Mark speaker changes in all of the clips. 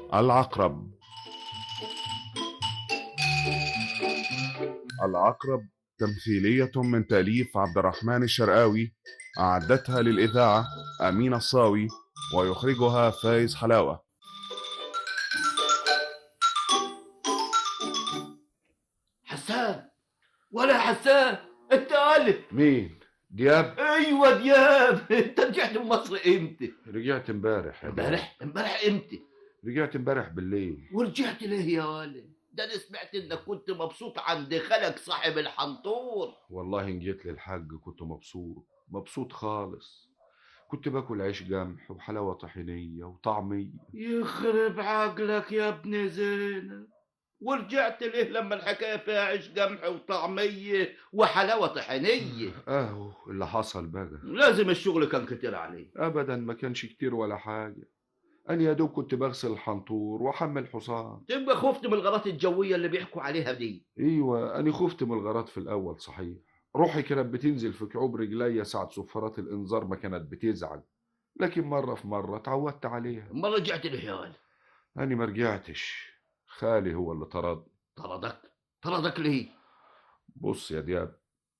Speaker 1: العقرب العقرب تمثيلية من تأليف عبد الرحمن الشرقاوي أعدتها للإذاعة أمين الصاوي ويخرجها فايز حلاوة
Speaker 2: حسان ولا حسان انت الف
Speaker 3: مين دياب
Speaker 2: ايوه دياب انت رجعت من مصر امتى
Speaker 3: رجعت امبارح يا دياب.
Speaker 2: امبارح امبارح امتى
Speaker 3: رجعت امبارح بالليل
Speaker 2: ورجعت ليه يا ولد ده انا سمعت انك كنت مبسوط عند خالك صاحب الحنطور
Speaker 3: والله ان جيت للحج كنت مبسوط مبسوط خالص كنت باكل عيش جمح وحلاوه طحينيه وطعميه
Speaker 2: يخرب عقلك يا ابن زينب ورجعت ليه لما الحكايه فيها عيش قمح وطعميه وحلاوه طحينيه
Speaker 3: اهو اللي حصل بقى
Speaker 2: لازم الشغل كان كتير عليه
Speaker 3: ابدا ما كانش كتير ولا حاجه انا يا دوب كنت بغسل الحنطور واحمل حصان
Speaker 2: تبقى خفت من الغارات الجويه اللي بيحكوا عليها دي
Speaker 3: ايوه انا خفت من الغارات في الاول صحيح روحي كانت بتنزل في كعوب رجليا ساعة صفارات الانذار ما كانت بتزعل لكن مرة في مرة اتعودت عليها
Speaker 2: ما رجعت ليه يا ولد
Speaker 3: أنا ما رجعتش خالي هو اللي طرد
Speaker 2: طردك طردك ليه
Speaker 3: بص يا دياب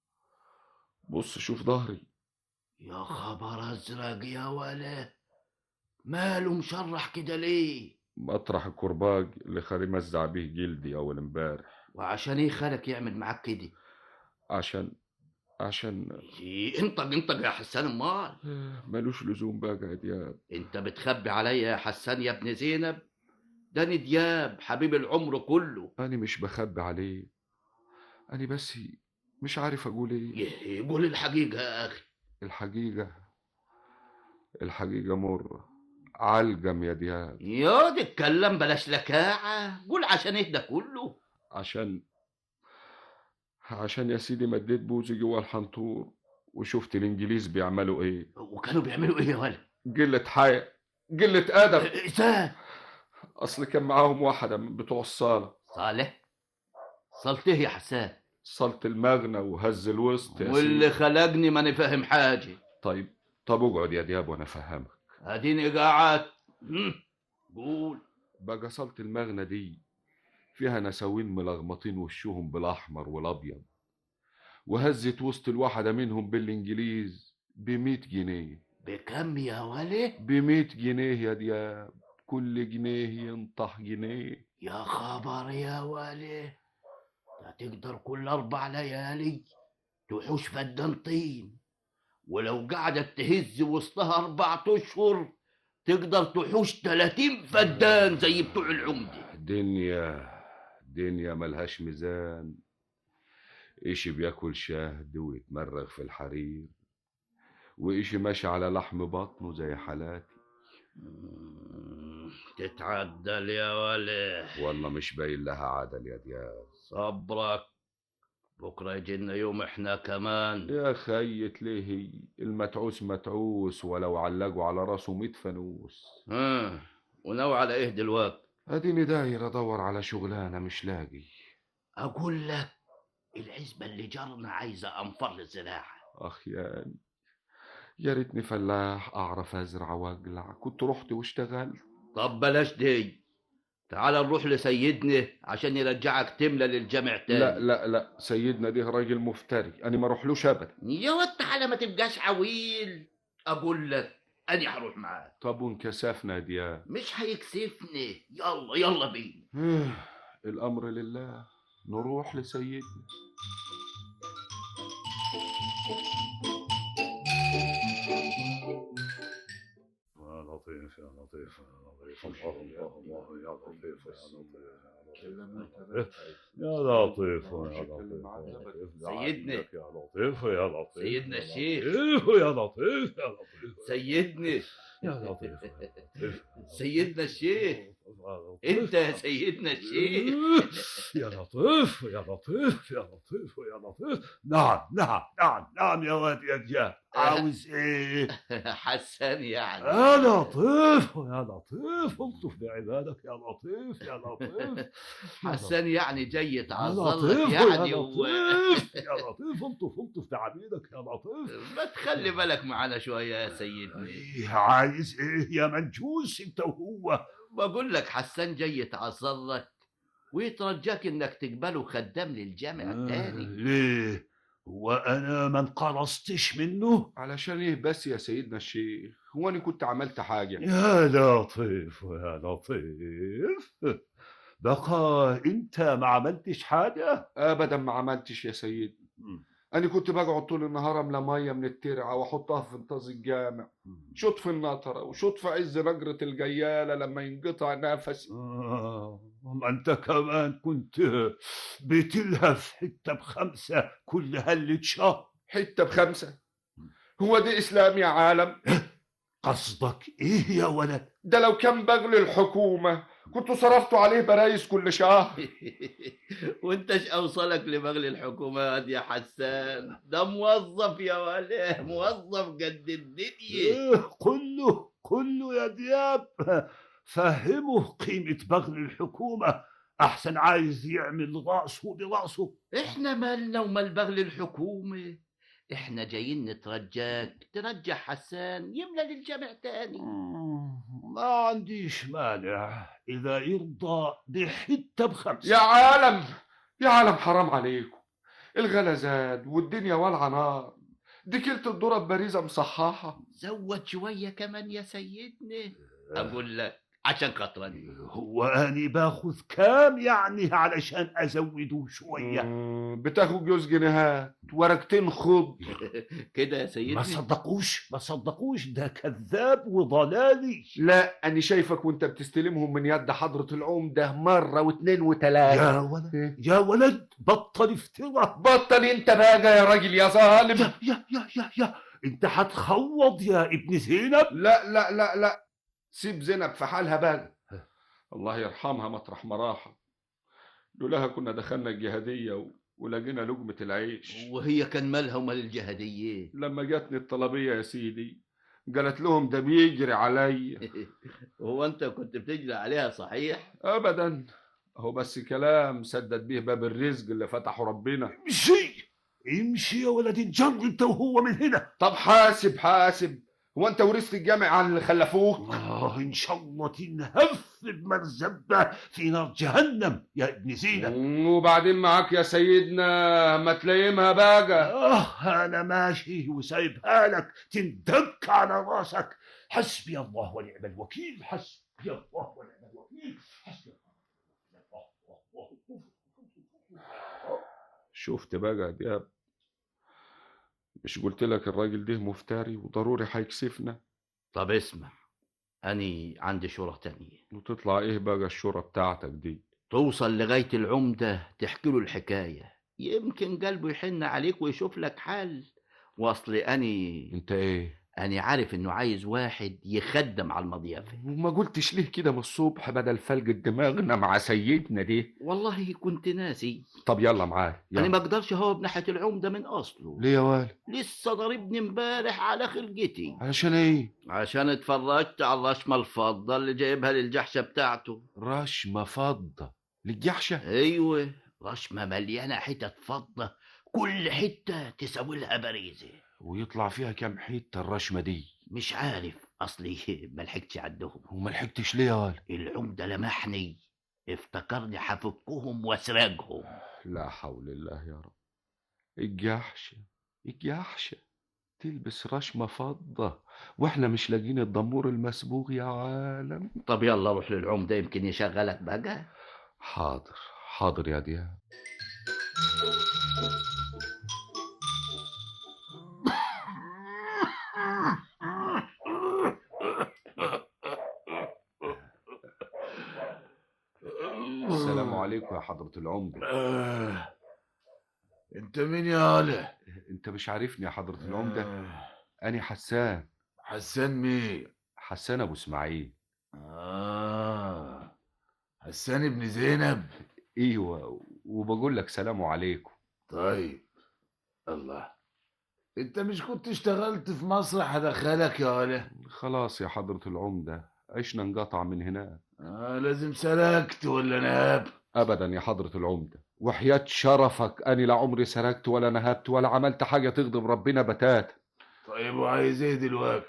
Speaker 3: بص شوف ظهري
Speaker 2: يا خبر ازرق يا ولا ماله مشرح كده ليه
Speaker 3: مطرح الكرباج اللي خالي مزع بيه جلدي أول امبارح
Speaker 2: وعشان ايه خالك يعمل معاك كده
Speaker 3: عشان عشان
Speaker 2: إيه، انطق انطق يا حسان امال
Speaker 3: ملوش لزوم بقى يا دياب
Speaker 2: انت بتخبي عليا يا حسان يا ابن زينب ده أنا دياب حبيب العمر كله
Speaker 3: أنا مش بخبي عليه أنا بس مش عارف أقول إيه
Speaker 2: يه- قول الحقيقة يا أخي
Speaker 3: الحقيقة الحقيقة مرة علقم يا دياب
Speaker 2: يا دي اتكلم بلاش لكاعة قول عشان ايه ده كله
Speaker 3: عشان عشان يا سيدي مديت بوزي جوه الحنطور وشفت الانجليز بيعملوا ايه
Speaker 2: وكانوا بيعملوا ايه يا ولد
Speaker 3: قلة حياة قلة أدب
Speaker 2: ازاي
Speaker 3: أصل كان معاهم واحدة من بتوع الصالة
Speaker 2: صالح صلته يا حسان
Speaker 3: صلت المغنى وهز الوسط يا
Speaker 2: واللي
Speaker 3: سيدي
Speaker 2: خلقني ماني فاهم حاجة
Speaker 3: طيب طب اقعد يا دياب وأنا أفهمك
Speaker 2: اديني قاعد هم، قول
Speaker 3: بقى صلة المغنى دي فيها نساوين ملغمطين وشهم بالأحمر والأبيض وهزت وسط الواحدة منهم بالإنجليز بمية جنيه
Speaker 2: بكم يا ولد
Speaker 3: بمية جنيه يا دياب كل جنيه ينطح جنيه
Speaker 2: يا خبر يا ولد ده تقدر كل اربع ليالي تحوش فدان طين ولو قعدت تهز وسطها اربع اشهر تقدر تحوش 30 فدان زي بتوع العمده
Speaker 3: دنيا دنيا ملهاش ميزان إيش بياكل شهد ويتمرغ في الحرير وإيش ماشي على لحم بطنه زي حالاتي
Speaker 2: مم، تتعدل يا ولد
Speaker 3: والله مش باين لها عدل يا دياب
Speaker 2: صبرك بكره يجينا يوم احنا كمان
Speaker 3: يا خيت ليه المتعوس متعوس ولو علقوا على راسه ميت فانوس
Speaker 2: ها وناوي على ايه دلوقتي
Speaker 3: اديني داير ادور على شغلانه مش لاقي
Speaker 2: اقول لك العزبه اللي جارنا عايزه انفر زراعه
Speaker 3: اخ يعني يا ريتني فلاح اعرف ازرع واقلع كنت رحت واشتغلت
Speaker 2: طب بلاش دي تعال نروح لسيدنا عشان يرجعك تملى للجامع تاني
Speaker 3: لا لا لا سيدنا ده راجل مفتري انا ما اروحلوش ابدا
Speaker 2: يا واد تعالى ما تبقاش عويل اقول لك انا هروح معاك
Speaker 3: طب وانكسفنا يا دياب
Speaker 2: مش هيكسفني يلا يلا بينا
Speaker 3: الامر لله نروح لسيدنا
Speaker 4: يا لطيف يا لطيف يا لطيف الله الله الله يا لطيف يا لطيف يا لطيف يا لطيف
Speaker 2: سيدنا.
Speaker 4: يا لطيف يا لطيف
Speaker 2: سيدنا الشيخ.
Speaker 4: يا لطيف يا لطيف
Speaker 2: سيدنا
Speaker 4: يا لطيف يا لطيف
Speaker 2: سيدنا الشيخ انت يا سيدنا الشيخ
Speaker 4: يا لطيف يا لطيف يا لطيف يا لطيف نعم نعم نعم نعم يا واد يا دياب عاوز ايه
Speaker 2: حسان يعني
Speaker 4: يا لطيف يا لطيف الطف بعبادك يا لطيف يا لطيف
Speaker 2: حسان يعني جاي
Speaker 4: يا
Speaker 2: يتعذر
Speaker 4: لطيف
Speaker 2: لك
Speaker 4: يا
Speaker 2: يعني و...
Speaker 4: لطيف يا لطيف الطف الطف بعبيدك يا لطيف
Speaker 2: ما تخلي بالك معانا شويه يا سيدنا
Speaker 4: إيه عايز ايه يا منجوس انت وهو
Speaker 2: بقول لك حسان جاي يتعذر لك ويترجاك انك تقبله خدام للجامع
Speaker 4: آه،
Speaker 2: التاني
Speaker 4: ليه وانا ما انقرصتش منه
Speaker 3: علشان ايه بس يا سيدنا الشيخ هو انا كنت عملت حاجه
Speaker 4: يا لطيف يا لطيف بقى انت ما عملتش حاجه
Speaker 3: ابدا ما عملتش يا سيدي انا كنت بقعد طول النهار املى ميه من الترعه واحطها في انطاز الجامع شوط في النطره وشوط في عز نجره الجياله لما ينقطع نفسي
Speaker 4: آه، ما انت كمان كنت بتلهف حته بخمسه كل هلة شهر
Speaker 3: حته بخمسه هو ده اسلام يا عالم
Speaker 4: قصدك ايه يا ولد
Speaker 3: ده لو كان بغل الحكومه كنتوا صرفتوا عليه برايس كل شهر
Speaker 2: وانت ايش اوصلك لبغل الحكومات يا حسان ده موظف يا وليه موظف قد الدنيا
Speaker 4: إيه كله كله يا دياب فهمه قيمة بغل الحكومة أحسن عايز يعمل رأسه برأسه
Speaker 2: احنا مالنا ومال بغل الحكومة احنا جايين نترجاك ترجع حسان يملى للجامع تاني
Speaker 4: ما عنديش مانع إذا يرضى بحتة بخمسة
Speaker 3: يا عالم يا عالم حرام عليكم الغلا زاد والدنيا والعه نار دي كلت الذره ببريزه مصححه
Speaker 2: زود شوية كمان يا سيدنا اقول لك عشان خاطرني
Speaker 4: هو أنا باخذ كام يعني علشان أزوده شوية
Speaker 3: مم، بتاخد جوز جنيهات ورقتين خض
Speaker 2: كده يا
Speaker 4: ما
Speaker 2: سيدنا
Speaker 4: صدقوش ما صدقوش ده كذاب وضلالي
Speaker 3: لا انا شايفك وانت بتستلمهم من يد حضره العمده مره واتنين وتلاته
Speaker 4: يا ولد يا ولد بطل افتراء
Speaker 3: بطل انت بقى يا راجل يا ظالم
Speaker 4: يا يا يا يا يا انت هتخوض يا ابن زينب
Speaker 3: لا لا لا لا سيب زينب في حالها بقى الله يرحمها مطرح ما راحت لولاها كنا دخلنا الجهادية و... ولقينا لقمة العيش
Speaker 2: وهي كان مالها ومال الجهادية
Speaker 3: لما جاتني الطلبية يا سيدي قالت لهم ده بيجري عليا
Speaker 2: هو انت كنت بتجري عليها صحيح
Speaker 3: ابدا هو بس كلام سدد به باب الرزق اللي فتحه ربنا
Speaker 4: امشي امشي يا ولد الجر انت وهو من هنا
Speaker 3: طب حاسب حاسب هو انت ورثت الجامع عن اللي خلفوك
Speaker 4: آه ان شاء الله تنهف بمرزبة في نار جهنم يا ابن زينب
Speaker 3: وبعدين معاك يا سيدنا ما تلايمها بقى
Speaker 4: اه انا ماشي وسايبها لك تندك على راسك حسبي الله ونعم الوكيل حسبي الله ونعم الوكيل حسبي الله
Speaker 3: شفت بقى يا دياب مش قلت لك الراجل ده مفتري وضروري هيكسفنا
Speaker 2: طب اسمع اني عندي شورى تانية
Speaker 3: وتطلع ايه بقى الشورى بتاعتك دي
Speaker 2: توصل لغاية العمدة تحكي له الحكاية يمكن قلبه يحن عليك ويشوف لك حل واصل اني
Speaker 3: انت ايه
Speaker 2: اني عارف انه عايز واحد يخدم على المضيافة
Speaker 3: وما قلتش ليه كده من الصبح بدل فلق دماغنا مع سيدنا دي
Speaker 2: والله كنت ناسي
Speaker 3: طب يلا معايا
Speaker 2: انا ما
Speaker 3: يلا.
Speaker 2: اقدرش اهوب ناحية العمدة من اصله
Speaker 3: ليه يا والد
Speaker 2: لسه ضاربني امبارح على خلقتي
Speaker 3: علشان ايه
Speaker 2: عشان اتفرجت على الرشمة الفضة اللي جايبها للجحشة بتاعته
Speaker 3: رشمة فضة للجحشة
Speaker 2: ايوه رشمة مليانة حتت فضة كل حتة تساوي لها باريزة
Speaker 3: ويطلع فيها كام حتة الرشمة دي
Speaker 2: مش عارف اصلي ملحقتش عدهم
Speaker 3: وما لحقتش ليه يا والد
Speaker 2: العمدة لمحني افتكرني حفكهم واسرقهم
Speaker 3: لا حول الله يا رب الجحشة الجحشة تلبس رشمة فضة واحنا مش لاقيين الضمور المسبوغ يا عالم
Speaker 2: طب يلا روح للعمدة يمكن يشغلك بقى
Speaker 3: حاضر حاضر يا دياب السلام عليكم يا حضرة العمدة
Speaker 5: آه. انت مين يا ولا
Speaker 3: انت مش عارفني يا حضرة العمدة أنا حسان
Speaker 5: حسان مين
Speaker 3: حسان أبو إسماعيل
Speaker 5: آه. حسان ابن زينب
Speaker 3: ايوه وبقول لك سلام عليكم
Speaker 5: طيب الله انت مش كنت اشتغلت في مسرح هدخلك يا ولا
Speaker 3: خلاص يا حضرة العمدة عشنا انقطع من هناك
Speaker 5: آه لازم سلكت ولا نهاب
Speaker 3: ابدا يا حضرة العمدة وحياة شرفك اني لا عمري سرقت ولا نهبت ولا عملت حاجة تغضب ربنا بتاتا
Speaker 5: طيب وعايز ايه دلوقتي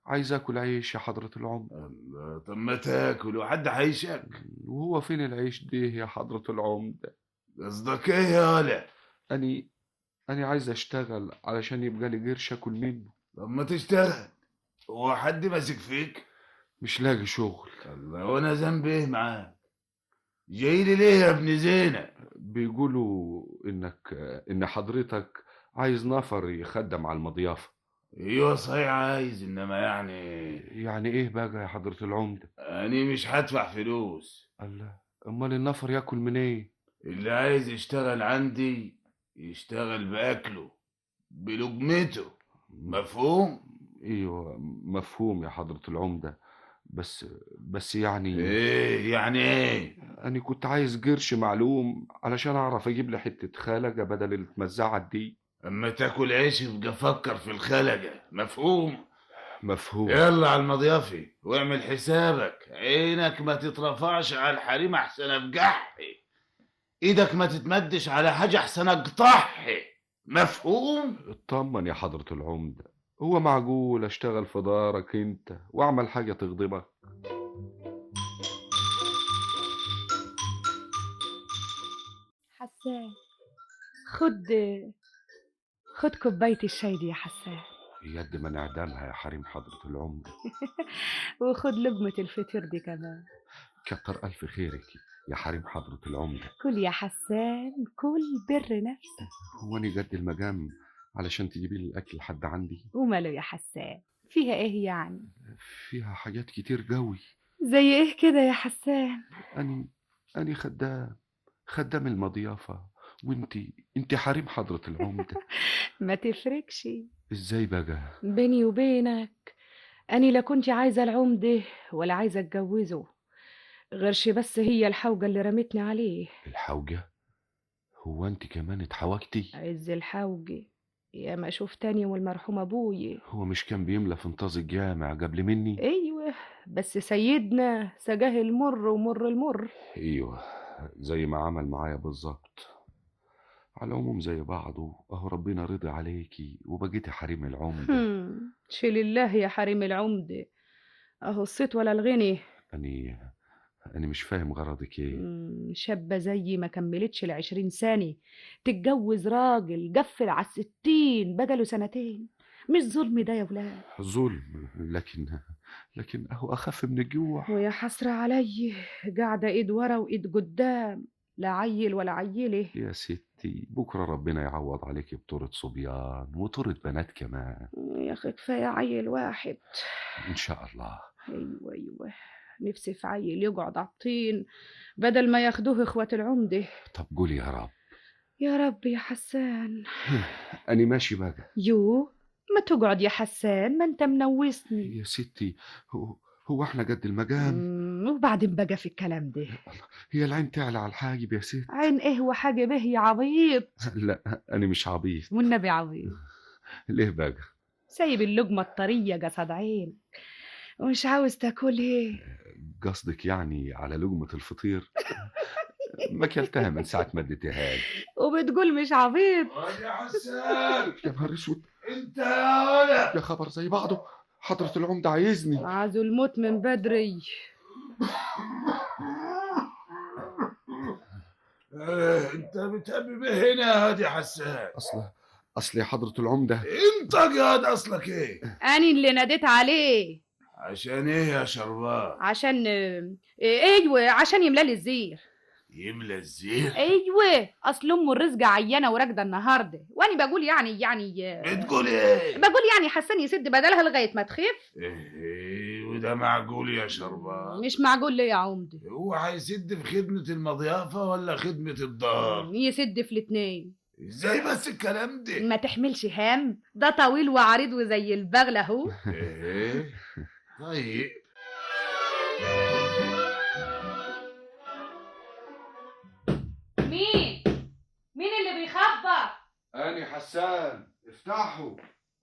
Speaker 3: عايز اكل عيش يا حضرة العمدة
Speaker 5: الله طب ما تاكل وحد هيشك
Speaker 3: وهو فين العيش ده يا حضرة العمدة
Speaker 5: قصدك ايه يا ولا
Speaker 3: اني اني عايز اشتغل علشان يبقى لي قرش اكل منه
Speaker 5: طب ما تشتغل هو حد ماسك فيك
Speaker 3: مش لاقي شغل
Speaker 5: الله وانا ذنبي ايه معاك جاي لي ليه يا ابن زينة
Speaker 3: بيقولوا انك ان حضرتك عايز نفر يخدم على المضيافة
Speaker 5: ايوه صحيح عايز انما يعني
Speaker 3: يعني ايه بقى يا حضرة العمدة
Speaker 5: انا مش هدفع فلوس
Speaker 3: الله امال النفر ياكل من ايه
Speaker 5: اللي عايز يشتغل عندي يشتغل باكله بلقمته مفهوم
Speaker 3: ايوه مفهوم يا حضرة العمدة بس بس يعني
Speaker 5: ايه يعني ايه
Speaker 3: انا كنت عايز قرش معلوم علشان اعرف اجيب لي حتة خلقة بدل المتمزعة دي
Speaker 5: اما تاكل عيش يبقى فكر في الخلقة مفهوم
Speaker 3: مفهوم
Speaker 5: يلا على المضيافي واعمل حسابك عينك ما تترفعش على الحريم احسن ابجحي ايدك ما تتمدش على حاجة احسن اقطعي مفهوم
Speaker 3: اطمن يا حضرة العمدة هو معقول اشتغل في دارك انت واعمل حاجة تغضبك
Speaker 6: حسان خد خد كوباية الشاي دي يا حسان
Speaker 3: يد ما نعدمها يا حريم حضرة العمدة
Speaker 6: وخد لقمة الفطير دي كمان
Speaker 3: كتر ألف خيرك يا حريم حضرة العمدة
Speaker 6: كل يا حسان كل بر نفسك
Speaker 3: هو أنا جد المجام علشان تجيبي لي الأكل لحد عندي
Speaker 6: وماله يا حسان فيها ايه يعني
Speaker 3: فيها حاجات كتير قوي
Speaker 6: زي ايه كده يا حسان
Speaker 3: أني أني خدام خدام المضيافة وانتي انتي حريم حضرة العمدة
Speaker 6: ما تفرقش
Speaker 3: ازاي بقى
Speaker 6: بيني وبينك أني لا كنت عايزة العمدة ولا عايزة أتجوزه غيرش بس هي الحوجة اللي رمتني عليه
Speaker 3: الحوجة هو انت كمان اتحوجتي
Speaker 6: عز الحوجة يا ما شفتني والمرحوم أبوي
Speaker 3: هو مش كان بيملى في انتاز الجامع قبل مني
Speaker 6: أيوه بس سيدنا سجاه المر ومر المر
Speaker 3: ايوه زي ما عمل معايا بالظبط على العموم زي بعضه اهو ربنا رضي عليكي وبقيتي حريم العمدة
Speaker 6: هم، شيل الله يا حريم العمدة أهو الصيت ولا الغني
Speaker 3: اني انا مش فاهم غرضك ايه
Speaker 6: مم، شابة زيي ما كملتش العشرين سنة تتجوز راجل قفل على الستين بقاله سنتين مش ظلم ده يا ولاد
Speaker 3: ظلم لكن لكن اهو اخف من الجوع
Speaker 6: ويا حسرة علي قاعدة ايد ورا وايد قدام لا عيل ولا عيلة
Speaker 3: يا ستي بكره ربنا يعوض عليكي بطورة صبيان وطورة بنات كمان
Speaker 6: يا اخي كفاية عيل واحد
Speaker 3: ان شاء الله
Speaker 6: ايوه ايوه نفسي في عيل يقعد على الطين بدل ما ياخدوه اخوات العمدة
Speaker 3: طب قولي يا رب
Speaker 6: يا رب يا حسان
Speaker 3: أنا ماشي بقى
Speaker 6: يو ما تقعد يا حسان ما انت منوسني
Speaker 3: يا ستي هو, هو احنا قد المجام
Speaker 6: مم، وبعدين بقى في الكلام ده
Speaker 3: هي العين تعلى على الحاجب يا ست
Speaker 6: عين ايه وحاجة به يا عبيط
Speaker 3: لا أنا مش عبيط
Speaker 6: والنبي عبيط
Speaker 3: ليه بقى
Speaker 6: سايب اللقمة الطرية قصد عينك ومش عاوز تاكل ايه
Speaker 3: قصدك يعني على لقمة الفطير ما كلتها من ساعة ما اديتها لي
Speaker 6: وبتقول مش عبيط
Speaker 5: يا حسان
Speaker 3: يا نهار اسود
Speaker 5: انت يا ولا
Speaker 3: يا خبر زي بعضه حضرة العمدة عايزني
Speaker 6: عايزوا الموت من بدري
Speaker 5: ايه انت بتهبب ايه هنا يا هادي حسان
Speaker 3: أصل أصل يا حضرة العمدة
Speaker 5: انت قاعد اصلك ايه
Speaker 6: أنا اللي ناديت عليه
Speaker 5: عشان ايه يا شربان
Speaker 6: عشان ايوه عشان يملالي الزير
Speaker 5: يملى الزير
Speaker 6: ايوه اصل امه الرزق عيانه وراكده النهارده وانا بقول يعني يعني
Speaker 5: بتقول ايه
Speaker 6: بقول يعني حسن يسد بدلها لغايه ما تخف
Speaker 5: ايه وده معقول يا شربان
Speaker 6: مش معقول ليه يا عمده
Speaker 5: هو هيسد في خدمة المضيافة ولا خدمة الدار
Speaker 6: يسد في الاتنين
Speaker 5: ازاي بس الكلام ده
Speaker 6: ما تحملش هم ده طويل وعريض وزي البغل اهو
Speaker 5: ايه طيب
Speaker 6: مين مين اللي بيخبط
Speaker 3: أنا حسان افتحوا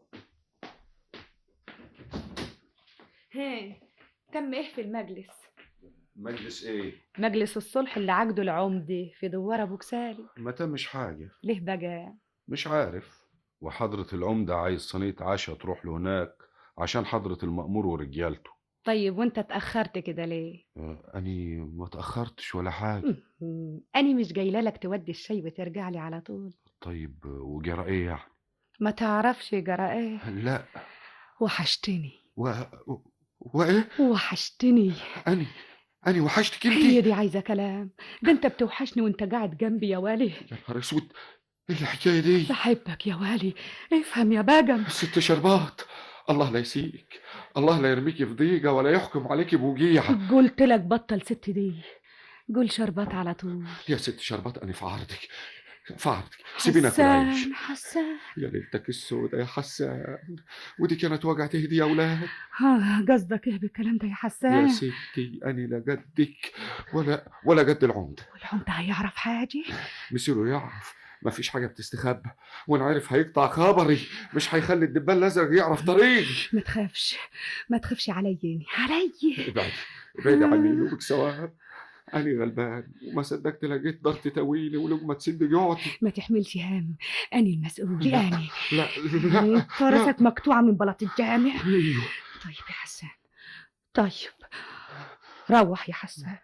Speaker 6: ها تم ايه في المجلس
Speaker 3: مجلس ايه
Speaker 6: مجلس الصلح اللي عقده العمده في دوار ابو كسالي
Speaker 3: ما تمش حاجة
Speaker 6: ليه بقى
Speaker 3: مش عارف وحضرة العمدة عايز صينية عشاء تروح له هناك عشان حضرة المأمور ورجالته
Speaker 6: طيب وانت اتأخرت كده ليه
Speaker 3: آه، أني ما تأخرتش ولا حاجة
Speaker 6: مم. أني مش جايلة لك تودي الشاي وترجع لي على طول
Speaker 3: طيب آه، وجرى إيه يعني
Speaker 6: ما تعرفش جرى ايه
Speaker 3: لا
Speaker 6: وحشتني
Speaker 3: و... و... وإيه
Speaker 6: وحشتني
Speaker 3: أني أني وحشتك
Speaker 6: هي
Speaker 3: أنت
Speaker 6: دي عايزة كلام ده انت بتوحشني وانت قاعد جنبي يا والي
Speaker 3: يا نهار أسود إيه الحكاية دي
Speaker 6: بحبك يا والي افهم يا باجم
Speaker 3: ست شربات الله لا يسيك الله لا يرميك في ضيقة ولا يحكم عليك بوجيع
Speaker 6: قلت لك بطل ست دي قول شربات على طول
Speaker 3: يا ست شربات أنا في عرضك في عرضك سيبينا في العيش
Speaker 6: حسان حسان
Speaker 3: يا ليلتك السودة يا حسان ودي كانت وجعة تهدي يا أولاد
Speaker 6: ها قصدك ايه بالكلام ده يا
Speaker 3: يا
Speaker 6: حسان
Speaker 3: ستي أنا لا جدك ولا ولا جد العمدة
Speaker 6: والعمدة هيعرف حاجة
Speaker 3: مسيره يعرف ما فيش حاجة بتستخبى وأنا عارف هيقطع خبري مش هيخلي الدبان الأزرق يعرف طريقي
Speaker 6: ما تخافش ما تخافش عليا عليا
Speaker 3: ابعدي ابعدي عني لوك سواء أنا غلبان وما صدقت لقيت ضغط طويل ولقمة تسد جوعتي
Speaker 6: ما تحملش هم أنا المسؤول
Speaker 3: لا.
Speaker 6: أنا
Speaker 3: لا لا
Speaker 6: فرسك مقطوعة من بلاط الجامع
Speaker 3: أيوه
Speaker 6: طيب يا حسان طيب روح يا حسان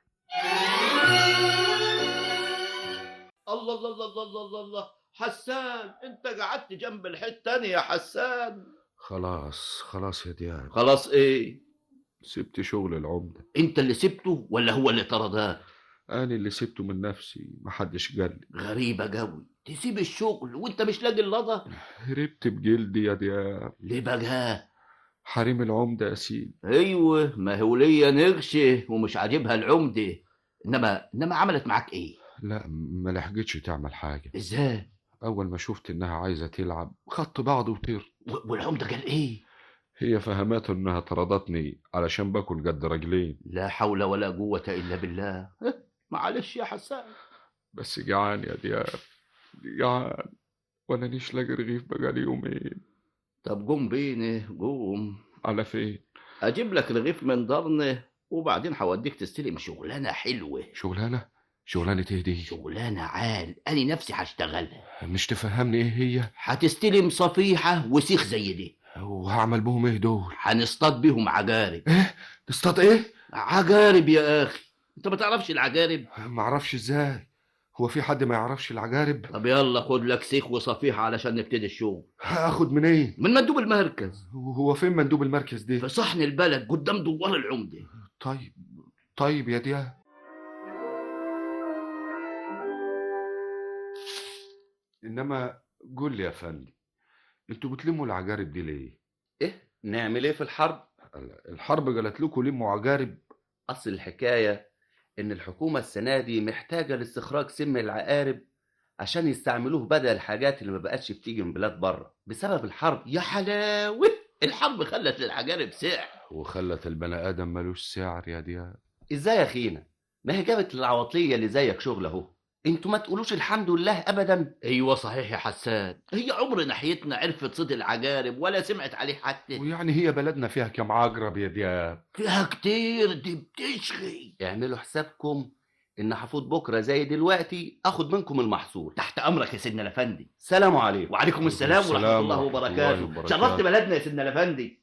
Speaker 2: الله الله الله الله الله الله, الله. حسان انت قعدت جنب الحته تاني يا حسان
Speaker 3: خلاص خلاص يا دياب
Speaker 2: خلاص ايه
Speaker 3: سبت شغل العمدة
Speaker 2: انت اللي سبته ولا هو اللي طردك
Speaker 3: أنا اللي سبته من نفسي محدش قال لي
Speaker 2: غريبه قوي تسيب الشغل وانت مش لاقي اللضا
Speaker 3: هربت بجلدي يا دياب
Speaker 2: ليه بقى
Speaker 3: حريم العمدة يا سيدي
Speaker 2: ايوه ما هو ليا نغشه ومش عاجبها العمده انما انما عملت معاك ايه
Speaker 3: لا ما لحقتش تعمل حاجة
Speaker 2: ازاي
Speaker 3: أول ما شفت إنها عايزة تلعب خدت بعض وطير
Speaker 2: و- والعمده قال ايه
Speaker 3: هي فهمته إنها طردتني علشان باكل قد رجلين
Speaker 2: لا حول ولا قوه الا بالله اه، معلش يا حسان
Speaker 3: بس جعان يا دياب جعان ولا نيش لاقي رغيف بقالي يومين
Speaker 2: طب قوم بيني قوم
Speaker 3: على فين
Speaker 2: اجيب لك رغيف من ضرنه وبعدين هوديك تستلم شغلانه حلوه
Speaker 3: شغلانة شغلانة ايه دي
Speaker 2: شغلانه عال انا نفسي هشتغلها
Speaker 3: مش تفهمني ايه هي
Speaker 2: هتستلم صفيحه وسيخ زي دي
Speaker 3: وهعمل بهم ايه دول
Speaker 2: هنصطاد بيهم عجارب
Speaker 3: ايه تصطاد ايه
Speaker 2: عجارب يا اخي انت ما تعرفش العجارب
Speaker 3: معرفش ازاي هو في حد ما يعرفش العجارب
Speaker 2: طب يلا خد لك سيخ وصفيحه علشان نبتدي الشغل
Speaker 3: هاخد منين
Speaker 2: من مندوب المركز
Speaker 3: هو فين مندوب المركز دي
Speaker 2: في صحن البلد قدام دوار العمده
Speaker 3: طيب طيب يا دياب انما قول لي يا فندم انتوا بتلموا العجارب دي ليه
Speaker 7: ايه نعمل ايه في الحرب
Speaker 3: الحرب قالت لكم لموا عجارب
Speaker 7: اصل الحكايه ان الحكومه السنه دي محتاجه لاستخراج سم العقارب عشان يستعملوه بدل الحاجات اللي ما بقتش بتيجي من بلاد بره بسبب الحرب
Speaker 2: يا حلاوه الحرب خلت للعجارب سعر
Speaker 3: وخلت البني ادم ملوش سعر يا دياب
Speaker 7: ازاي يا اخينا ما هي جابت للعواطليه اللي زيك شغل اهو انتوا ما تقولوش الحمد لله ابدا
Speaker 2: ايوه صحيح يا حسان هي عمر ناحيتنا عرفت صيد العجارب ولا سمعت عليه حتى
Speaker 3: ويعني هي بلدنا فيها كم عقرب يا دياب
Speaker 2: فيها كتير دي بتشغي
Speaker 7: اعملوا حسابكم ان هفوت بكره زي دلوقتي اخد منكم المحصول
Speaker 2: تحت امرك يا سيدنا الافندي
Speaker 7: سلام عليكم
Speaker 2: وعليكم السلام ورحمه
Speaker 3: السلام
Speaker 2: الله
Speaker 3: ورحمة
Speaker 2: وبركاته
Speaker 3: الله وبركاته.
Speaker 2: شرفت بلدنا يا سيدنا الافندي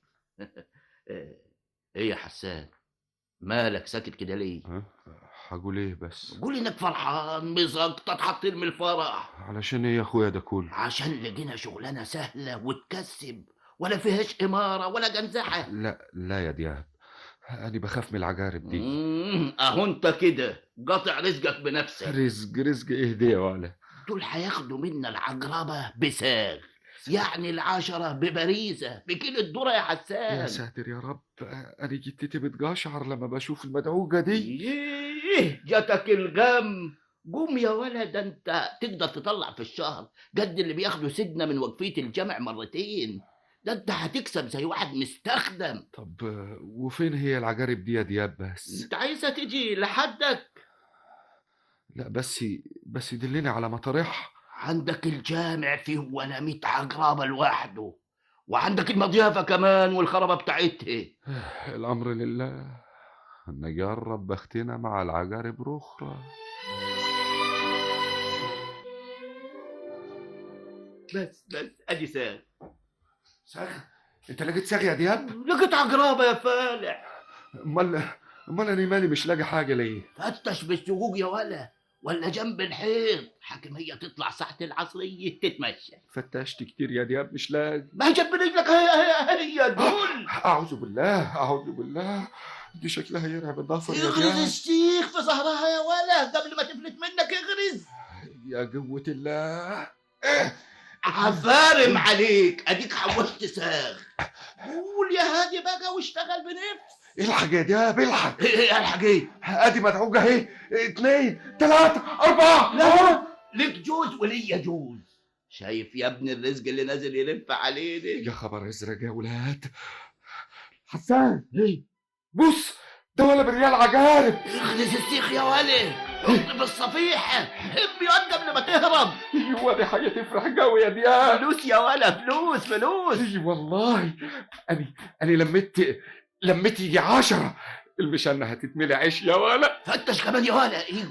Speaker 2: ايه يا حسان مالك ساكت كده ليه
Speaker 3: ها؟ هقول ايه بس
Speaker 2: قول انك فرحان مزقطط حاطين من الفرح
Speaker 3: علشان ايه يا اخويا ده كله
Speaker 2: عشان لقينا شغلانه سهله وتكسب ولا فيهاش اماره ولا جنزحه
Speaker 3: لا لا يا دياب انا بخاف من العجارب دي
Speaker 2: مم، اهو انت كده قاطع رزقك بنفسك
Speaker 3: رزق رزق ايه دي يا ولا
Speaker 2: دول هياخدوا منا العجربه بساغ يعني العشرة ببريزة بكيلو الذرة يا حسان
Speaker 3: يا ساتر يا رب انا جتتي بتقشعر لما بشوف المدعوجه دي
Speaker 2: ايه جاتك الغم قوم يا ولد انت تقدر تطلع في الشهر قد اللي بياخدوا سجنة من وقفية الجامع مرتين ده انت هتكسب زي واحد مستخدم
Speaker 3: طب وفين هي العجارب دي يا دياب بس
Speaker 2: انت عايزها تيجي لحدك
Speaker 3: لا بس بس دلني على مطارح
Speaker 2: عندك الجامع فيه ولا مية عقربة لوحده وعندك المضيافة كمان والخربة بتاعتها
Speaker 3: الامر لله نجرب بختنا مع العجارب رخرة
Speaker 2: بس بس ادي سال
Speaker 3: ساغ انت لقيت ساغي يا دياب
Speaker 2: لقيت عقربة يا فالح
Speaker 3: امال امال انا مالي مش لاقي حاجه ليه
Speaker 2: فتش بالسجوج يا ولا ولا جنب الحيط حاكم هي تطلع ساعة العصرية تتمشى
Speaker 3: فتشت كتير يا دياب مش لاقي
Speaker 2: ما هي جنب رجلك هي هي هي دول
Speaker 3: اعوذ بالله اعوذ بالله دي شكلها يرعب النظر يا
Speaker 2: اغرز
Speaker 3: دياب
Speaker 2: الشيخ في ظهرها يا ولا قبل ما تفلت منك اغرز
Speaker 3: يا قوة الله
Speaker 2: عفارم عليك اديك حوشت ساغ قول يا هادي بقى واشتغل بنفس
Speaker 3: الحق يا دياب الحق
Speaker 2: ايه الحق ايه
Speaker 3: ادي مدعوجة اهي اثنين ثلاثة أربعة
Speaker 2: لا لك جوز وليا جوز شايف يا ابن الرزق اللي نازل يلف علينا
Speaker 3: يا خبر ازرق يا ولاد حسان بص ده ولا بريال عجارب
Speaker 2: اخلص السيخ يا ولد حط بالصفيحة حب يقعد قبل ما تهرب
Speaker 3: ايوه دي حاجة تفرح قوي يا دياب
Speaker 2: فلوس يا ولا فلوس فلوس
Speaker 3: اي والله انا انا لميت لميت يجي عشرة المشنة هتتملي عيش يا ولا
Speaker 2: فتش كمان يا ولا ايوه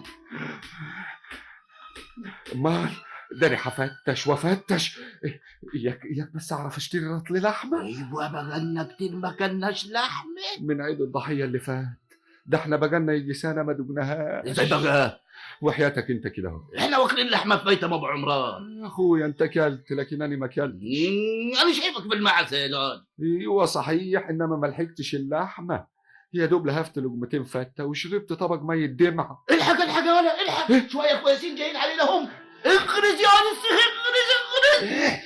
Speaker 3: امال ده انا هفتش وافتش اياك اياك بس اعرف اشتري رطل لحمه
Speaker 2: ايوه بقالنا كتير ما كلناش لحمة
Speaker 3: من عيد الضحيه اللي فات ده احنا بقالنا يجي سنه ما دقناهاش
Speaker 2: ازاي بقى
Speaker 3: وحياتك انت كده اهو
Speaker 2: احنا واكلين لحمة في بيت ابو عمران
Speaker 3: يا اخويا انت كلت لكن انا ما كلت
Speaker 2: مم، انا شايفك بالمعسل
Speaker 3: ايوه صحيح انما ما لحقتش اللحمه يا دوب لهفت لقمتين فته وشربت طبق ميه دمعه
Speaker 2: الحق الحق يا ولا الحق شوية كويسين جايين علينا هم اغرز يا ولا السيخ اغرز اغرز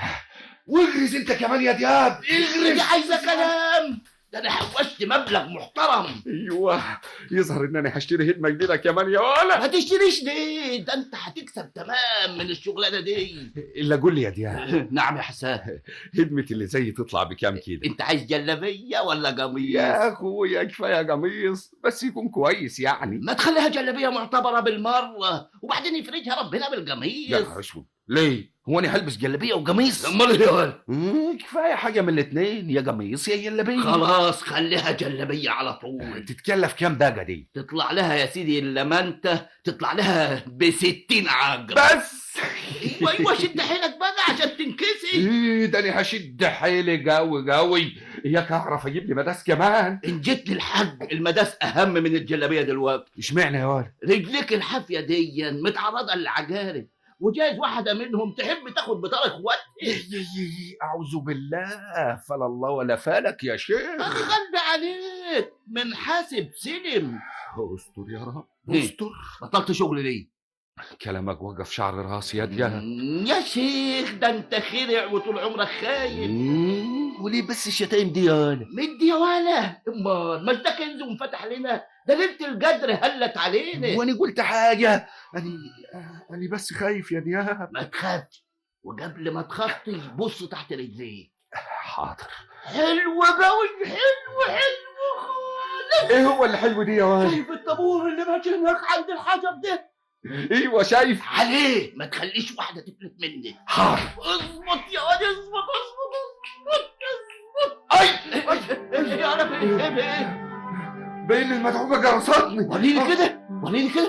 Speaker 3: واغرز انت كمان يا دياب
Speaker 2: دي عايزة كلام ده انا حوشت مبلغ محترم
Speaker 3: ايوه يظهر ان انا هشتري هدمه جديده كمان يا ولا
Speaker 2: ما تشتريش ليه ده انت هتكسب تمام من الشغلانه دي
Speaker 3: الا قول لي يا دياب
Speaker 2: نعم يا حسان
Speaker 3: هدمه اللي زي تطلع بكام كده
Speaker 2: انت عايز جلابيه ولا قميص
Speaker 3: يا اخويا كفايه قميص بس يكون كويس يعني
Speaker 2: ما تخليها جلابيه معتبره بالمره وبعدين يفرجها ربنا بالقميص
Speaker 3: يا نهار اسود ليه؟ هو انا هلبس جلابيه وقميص؟
Speaker 2: امال ايه يا ولد؟
Speaker 3: مم، كفايه حاجه من الاثنين يا قميص يا جلابيه
Speaker 2: خلاص خليها جلابيه على طول
Speaker 3: تتكلف كام بقى دي؟
Speaker 2: تطلع لها يا سيدي لما انت تطلع لها ب 60 عقرب
Speaker 3: بس
Speaker 2: ايوه ايوه شد حيلك بقى عشان تنكسي
Speaker 3: ايه ده انا هشد حيلي قوي قوي اياك اعرف اجيب لي مداس كمان
Speaker 2: ان جيت للحج المداس اهم من الجلابيه دلوقتي
Speaker 3: اشمعنى يا ولد؟
Speaker 2: رجليك الحافيه دي متعرضه للعجارب وجايز واحده منهم تحب تاخد بطار اخواتها
Speaker 3: اعوذ بالله فلا الله ولا فالك يا شيخ
Speaker 2: غلب عليك من حاسب سلم
Speaker 3: استر يا رب
Speaker 2: إيه؟
Speaker 3: استر
Speaker 2: بطلت شغل ليه
Speaker 3: كلامك وقف شعر راسي يا دياب
Speaker 2: يا شيخ ده انت خرع وطول عمرك خايف
Speaker 3: مم، وليه بس الشتايم دي يا ولد؟
Speaker 2: مدي يا ولا امال مش ده كنز وانفتح لنا ده ليله القدر هلت علينا
Speaker 3: وانا قلت حاجه انا انا بس خايف يا دياب
Speaker 2: ما تخافش وقبل ما تخطي بص تحت رجليك
Speaker 3: حاضر
Speaker 2: حلو قوي حلو حلو خالص
Speaker 3: ايه هو اللي حلو دي يا ولد؟
Speaker 2: شايف الطابور اللي ماشي هناك عند الحجر ده
Speaker 3: ايوه شايف
Speaker 2: عليه ما تخليش واحده تفلت منك
Speaker 3: حاضر
Speaker 2: اظبط يا واد اظبط اظبط اظبط
Speaker 3: اي
Speaker 2: ايه يا رب ايه ايه
Speaker 3: باين المدعومه جرستني
Speaker 2: وريني كده وريني كده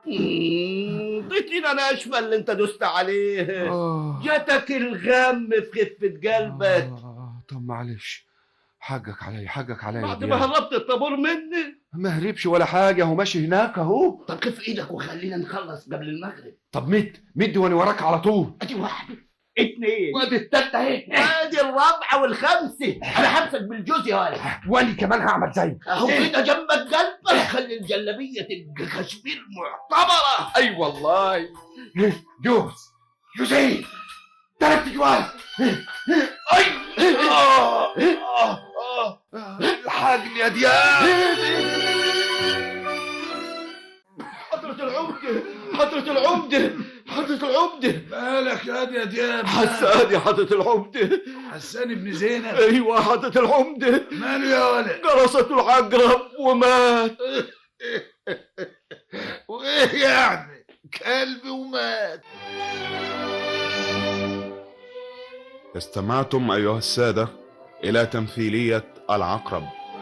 Speaker 2: مم، ضيتينا ناشفه اللي انت دوست عليه
Speaker 3: آه.
Speaker 2: جاتك الغم في خفه قلبك
Speaker 3: آه، طب معلش حقك علي حقك علي يا
Speaker 2: بعد ما
Speaker 3: دياب.
Speaker 2: هربت الطابور مني
Speaker 3: ما هربش ولا حاجه هو ماشي هناك اهو
Speaker 2: طب كف ايدك وخلينا نخلص قبل المغرب
Speaker 3: طب مد مد وانا وراك على طول
Speaker 2: ادي واحده اتنين
Speaker 3: وادي التالتة اهي
Speaker 2: ادي الرابعه والخامسه انا همسك بالجوز يا ولد
Speaker 3: وانا كمان هعمل زي
Speaker 2: اهو كده جنبك قلبك خلي الجلابيه تبقى كشمير معتبره
Speaker 3: اي والله جوز جوزين تلات جواز اي آه، آه، آه، آه، الحقني يا دياب
Speaker 2: حضرة العمدة حضرة العمدة حضرة العمدة
Speaker 5: مالك يا دي يا دياب
Speaker 2: حسان يا حضرة العمدة
Speaker 5: حسان ابن زينب
Speaker 2: ايوه حضرة العمدة
Speaker 5: ماله يا ولد
Speaker 2: جرسته العقرب ومات
Speaker 5: وايه يعني كلب ومات
Speaker 1: استمعتم أيها السادة إلى تمثيلية العقرب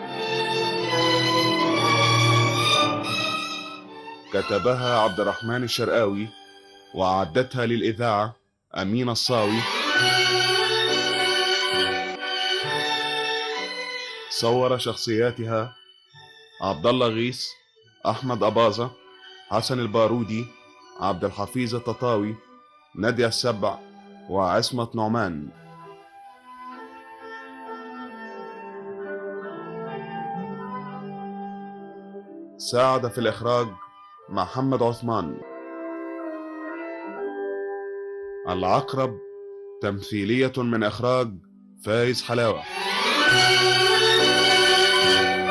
Speaker 1: كتبها عبد الرحمن الشرقاوي وأعدتها للإذاعة أمين الصاوي صور شخصياتها عبد الله غيث أحمد أباظة حسن البارودي عبد الحفيظ التطاوي نادية السبع وعصمة نعمان ساعد في الإخراج محمد عثمان العقرب تمثيلية من إخراج فايز حلاوة